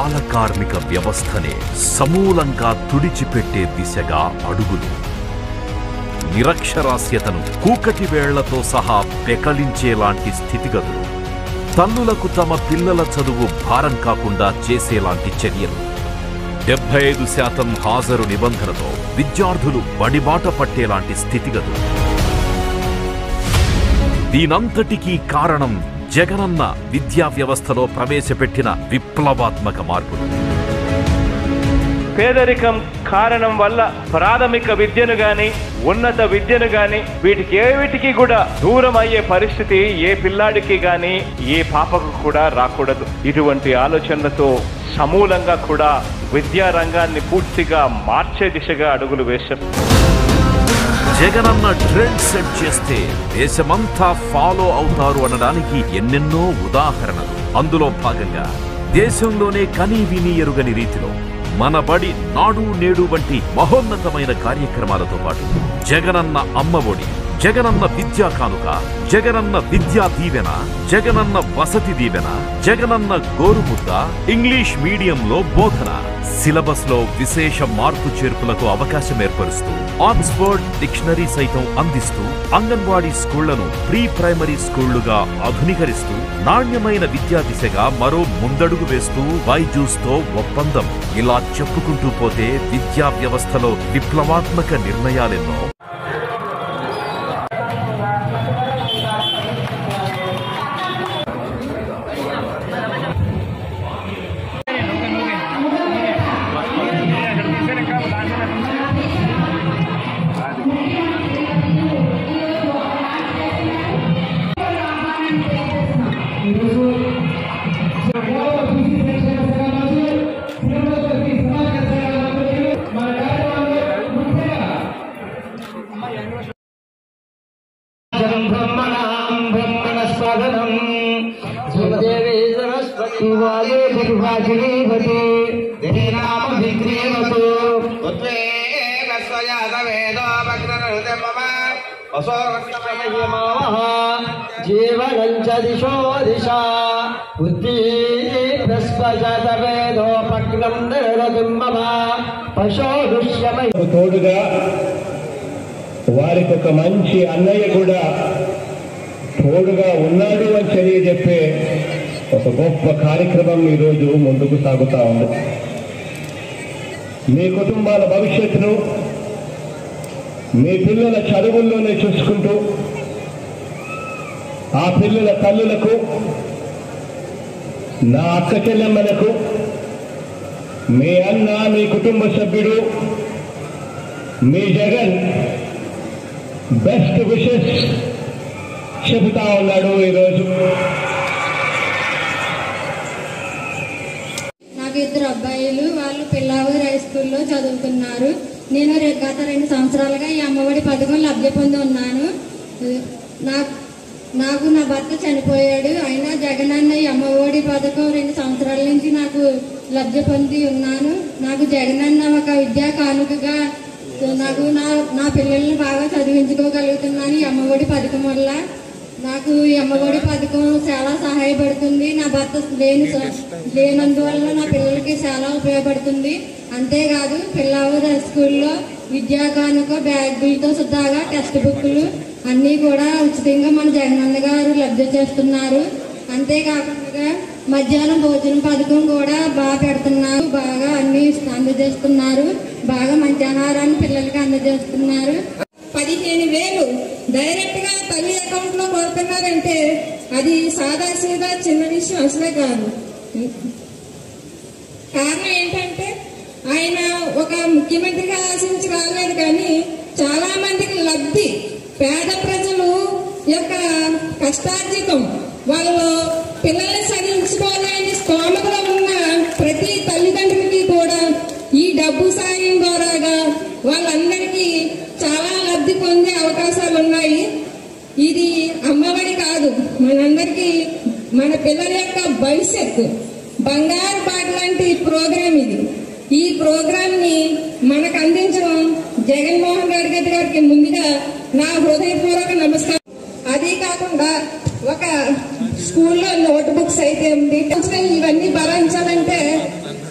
బాల కార్మిక వ్యవస్థనే సమూలంగా తుడిచిపెట్టే దిశగా అడుగులు నిరక్షరాస్యతను కూకటి వేళ్లతో సహా పెకలించేలాంటి స్థితిగతులు తల్లులకు తమ పిల్లల చదువు భారం కాకుండా చేసేలాంటి చర్యలు డెబ్బై ఐదు శాతం హాజరు నిబంధనతో విద్యార్థులు బడిబాట పట్టేలాంటి స్థితిగతులు దీనంతటికీ కారణం జగనన్న విద్యా వ్యవస్థలో ప్రవేశపెట్టిన విప్లవాత్మక మార్పులు పేదరికం కారణం వల్ల ప్రాథమిక విద్యను గాని ఉన్నత విద్యను గాని వీటికి ఏ వీటికి కూడా దూరం అయ్యే పరిస్థితి ఏ పిల్లాడికి గాని ఏ పాపకు కూడా రాకూడదు ఇటువంటి ఆలోచనలతో సమూలంగా కూడా విద్యా రంగాన్ని పూర్తిగా మార్చే దిశగా అడుగులు వేశారు జగనన్న ట్రెండ్ సెట్ చేస్తే దేశమంతా ఫాలో అవుతారు అనడానికి ఎన్నెన్నో ఉదాహరణలు అందులో భాగంగా దేశంలోనే కనీ విని ఎరుగని రీతిలో మన బడి నాడు నేడు వంటి మహోన్నతమైన కార్యక్రమాలతో పాటు జగనన్న అమ్మఒడి జగనన్న విద్యా కానుక జగనన్న విద్యా దీవెన జగనన్న వసతి దీవెన జగనన్న గోరుముద్ద ఇంగ్లీష్ మీడియంలో బోధన సిలబస్ లో విశేష మార్పు చేర్పులకు అవకాశం ఏర్పరుస్తూ ఆక్స్ఫర్డ్ డిక్షనరీ సైతం అందిస్తూ అంగన్వాడీ స్కూళ్లను ప్రీ ప్రైమరీ స్కూళ్లుగా ఆధునీకరిస్తూ నాణ్యమైన విద్యా దిశగా మరో ముందడుగు వేస్తూ బైజూస్ తో ఒప్పందం ఇలా చెప్పుకుంటూ పోతే విద్యా వ్యవస్థలో విప్లవాత్మక నిర్ణయాలెన్నో జనం బ్రహ్మణాం బ్రహ్మణస్పదనం సుదేవే సరస్వతి వాగే పరిభాషిణీవతి దేనామ విగ్రీవతు జీవనం చ దిశో దిశ బుద్ధి ప్రస్పజత వేదోపగ్నం నిర్వతిం మమ పశో దుష్యమై తోడుగా వారికి ఒక మంచి అన్నయ్య కూడా తోడుగా ఉన్నాడు అని తెలియజెప్పే ఒక గొప్ప కార్యక్రమం ఈరోజు ముందుకు సాగుతా ఉంది మీ కుటుంబాల భవిష్యత్తును మీ పిల్లల చదువుల్లోనే చూసుకుంటూ ఆ పిల్లల తల్లులకు నా అక్క చెల్లెమ్మలకు మీ అన్న మీ కుటుంబ సభ్యుడు మీ జగన్ బెస్ట్ విషెస్ చెబుతా ఉన్నాడు ఈరోజు నాకు ఇద్దరు అబ్బాయిలు వాళ్ళు పిల్లావూరు హై స్కూల్లో చదువుతున్నారు నేను రె- గత రెండు సంవత్సరాలుగా ఈ అమ్మఒడి పథకం లబ్ధి పొంది ఉన్నాను నాకు నాకు నా భర్త చనిపోయాడు అయినా జగనన్న ఈ అమ్మఒడి పథకం రెండు సంవత్సరాల నుంచి నాకు లబ్ధి పొంది ఉన్నాను నాకు జగనన్న ఒక విద్యా కానుకగా నాకు నా నా పిల్లల్ని బాగా చదివించుకోగలుగుతున్నాను ఈ అమ్మఒడి పథకం వల్ల నాకు ఈ అమ్మఒడి పథకం చాలా సహాయపడుతుంది నా భర్త లేని లేనందువల్ల నా పిల్లలకి చాలా ఉపయోగపడుతుంది అంతేకాదు పిల్లవారు స్కూల్లో విద్యా కానుక బ్యాగులతో సుద్దాగా టెక్స్ట్ బుక్లు అన్నీ కూడా ఉచితంగా మన జగనన్న గారు లబ్ధి చేస్తున్నారు అంతేకాకుండా మధ్యాహ్నం భోజనం పథకం కూడా బాగా పెడుతున్నారు బాగా అన్ని అందజేస్తున్నారు బాగా మంచి ఆహారాన్ని పిల్లలకి అందజేస్తున్నారు పదిహేను వేలు డైరెక్ట్ గా తల్లి అకౌంట్ లో కొడుతున్నారంటే అది సాదా సీదా చిన్న విషయం అసలే కాదు కారణం ఏంటంటే ఆయన ఒక ముఖ్యమంత్రిగా ఆశించి రాలేదు కానీ చాలా మందికి లబ్ధి పేద ప్రజలు యొక్క కష్టార్జితం వాళ్ళు పిల్లల్ని చదివించుకోవాలని స్తోమతలో ఉన్న ప్రతి తల్లిదండ్రులకి కూడా ఈ డబ్బు సాయం ద్వారాగా వాళ్ళందరికీ చాలా లబ్ధి పొందే అవకాశాలు ఉన్నాయి ఇది అమ్మఒడి కాదు మనందరికీ మన పిల్లల యొక్క భవిష్యత్తు బంగారు బాట లాంటి ప్రోగ్రాం ఇది ఈ ప్రోగ్రామ్ ని మనకు అందించడం జగన్మోహన్ రెడ్డి గారికి ముందుగా నా హృదయపూర్వక నమస్కారం అదే కాకుండా ఒక స్కూల్లో నోట్ బుక్స్ అయితే ఉంది అసలు ఇవన్నీ భరించాలంటే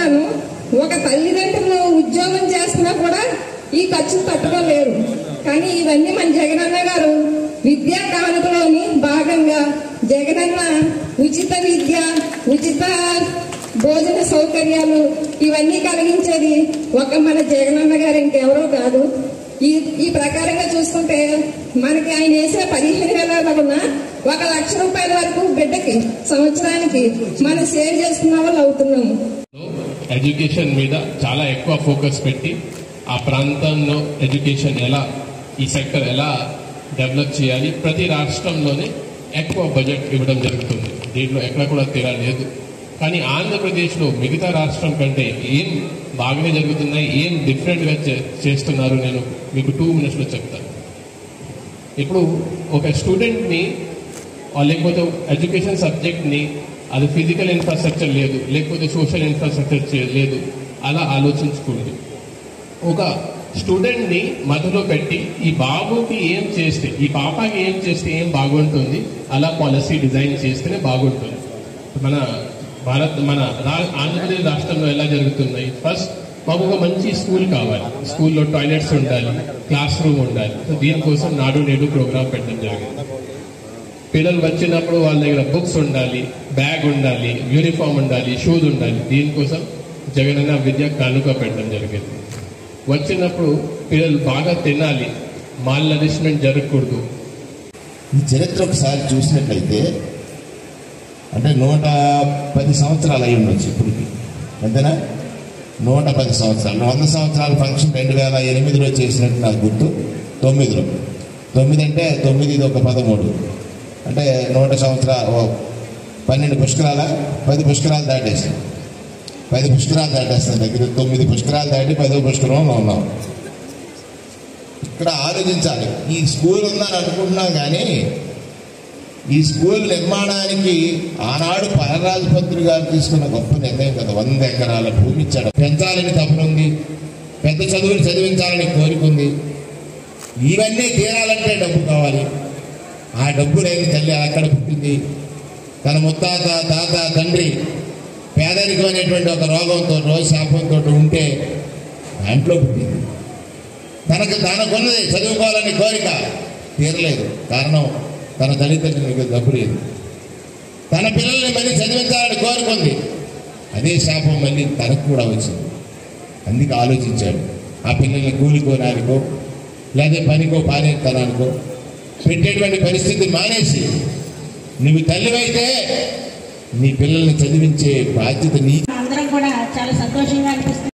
చెప్తున్నాను ఒక తల్లిదండ్రులు ఉద్యోగం చేస్తున్నా కూడా ఈ ఖర్చులు తట్టుకోలేరు కానీ ఇవన్నీ మన జగనన్న గారు విద్యా కానుకలోని భాగంగా జగనన్న ఉచిత విద్య ఉచిత భోజన సౌకర్యాలు ఇవన్నీ కలిగించేది ఒక మన జగనన్న గారు ఇంకెవరో కాదు ఈ ఈ ప్రకారంగా చూసుకుంటే మనకి ఆయన వేసిన పదిహేను వేల ఉన్న ఒక లక్ష రూపాయల వరకు బిడ్డకి సంవత్సరానికి మనం సేవ్ చేసుకున్న వాళ్ళు అవుతున్నాము ఎడ్యుకేషన్ మీద చాలా ఎక్కువ ఫోకస్ పెట్టి ఆ ప్రాంతంలో ఎడ్యుకేషన్ ఎలా ఈ సెక్టర్ ఎలా డెవలప్ చేయాలి ప్రతి రాష్ట్రంలోనే ఎక్కువ బడ్జెట్ ఇవ్వడం జరుగుతుంది దీంట్లో ఎక్కడ కూడా తేడా లేదు కానీ ఆంధ్రప్రదేశ్లో మిగతా రాష్ట్రం కంటే ఏం బాగానే జరుగుతున్నాయి ఏం డిఫరెంట్గా చే- చేస్తున్నారు నేను మీకు టూ మినిట్స్లో చెప్తాను ఇప్పుడు ఒక స్టూడెంట్ని ఆ లేకపోతే ఎడ్యుకేషన్ సబ్జెక్ట్ని అది ఫిజికల్ ఇన్ఫ్రాస్ట్రక్చర్ లేదు లేకపోతే సోషల్ ఇన్ఫ్రాస్ట్రక్చర్ చే- లేదు అలా ఆలోచించకూడదు ఒక స్టూడెంట్ని మధ్యలో పెట్టి ఈ బాబుకి ఏం చేస్తే ఈ పాపకి ఏం చేస్తే ఏం బాగుంటుంది అలా పాలసీ డిజైన్ చేస్తేనే బాగుంటుంది మన భారత్ మన రా- ఆంధ్రప్రదేశ్ రాష్ట్రంలో ఎలా జరుగుతున్నాయి ఫస్ట్ మాకు ఒక మంచి స్కూల్ కావాలి స్కూల్లో టాయిలెట్స్ ఉండాలి క్లాస్ రూమ్ ఉండాలి సో దీనికోసం నాడు నేడు ప్రోగ్రామ్ పెట్టడం జరిగింది పిల్లలు వచ్చినప్పుడు వాళ్ళ దగ్గర బుక్స్ ఉండాలి బ్యాగ్ ఉండాలి యూనిఫామ్ ఉండాలి షూస్ ఉండాలి దీనికోసం జగనన్న విద్య కానుక పెట్టడం జరిగింది వచ్చినప్పుడు పిల్లలు బాగా తినాలి మాల్ నరిష్మెంట్ జరగకూడదు ఈ చరిత్ర ఒకసారి చూసినట్లయితే అంటే నూట పది సంవత్సరాలు అయి ఉండొచ్చు ఇప్పటికి అంతేనా నూట పది సంవత్సరాలు వంద సంవత్సరాల ఫంక్షన్ రెండు వేల ఎనిమిదిలో చేసినట్టు నాకు గుర్తు తొమ్మిదిలో తొమ్మిది అంటే తొమ్మిది ఇది ఒక పదమూడు అంటే నూట సంవత్సరాలు ఓ పన్నెండు పుష్కరాల పది పుష్కరాలు దాటేసి పది పుష్కరాలు దాటేస్తాం దగ్గర తొమ్మిది పుష్కరాలు దాటి పదో పుష్కరంలో ఉన్నాం ఇక్కడ ఆలోచించాలి ఈ స్కూల్ ఉందని అనుకుంటున్నాం కానీ ఈ స్కూల్ నిర్మాణానికి ఆనాడు పరరాజు పంతులు గారు తీసుకున్న గొప్ప నిర్ణయం కదా వంద ఎకరాల భూమి ఇచ్చాడు పెంచాలని తపనుంది పెద్ద చదువులు చదివించాలని కోరిక ఉంది ఇవన్నీ తీరాలంటే డబ్బు కావాలి ఆ డబ్బు లేని తల్లి అక్కడ పుట్టింది తన ముత్తాత తాత తండ్రి పేదరికం అనేటువంటి ఒక రోగంతో రోజు శాపంతో ఉంటే దాంట్లో పుట్టింది తనకు తనకున్నది చదువుకోవాలని కోరిక తీరలేదు కారణం తన తల్లిదండ్రులకు డబ్బు లేదు తన పిల్లల్ని మళ్ళీ చదివించాలని కోరుకుంది అదే శాపం మళ్ళీ తనకు కూడా వచ్చింది అందుకే ఆలోచించాడు ఆ పిల్లల్ని కూలికోనానికో లేదా పనికో పానేతనానికో పెట్టేటువంటి పరిస్థితి మానేసి నువ్వు తల్లివైతే నీ పిల్లల్ని చదివించే బాధ్యత నీ అందరం కూడా చాలా సంతోషంగా అనిపిస్తుంది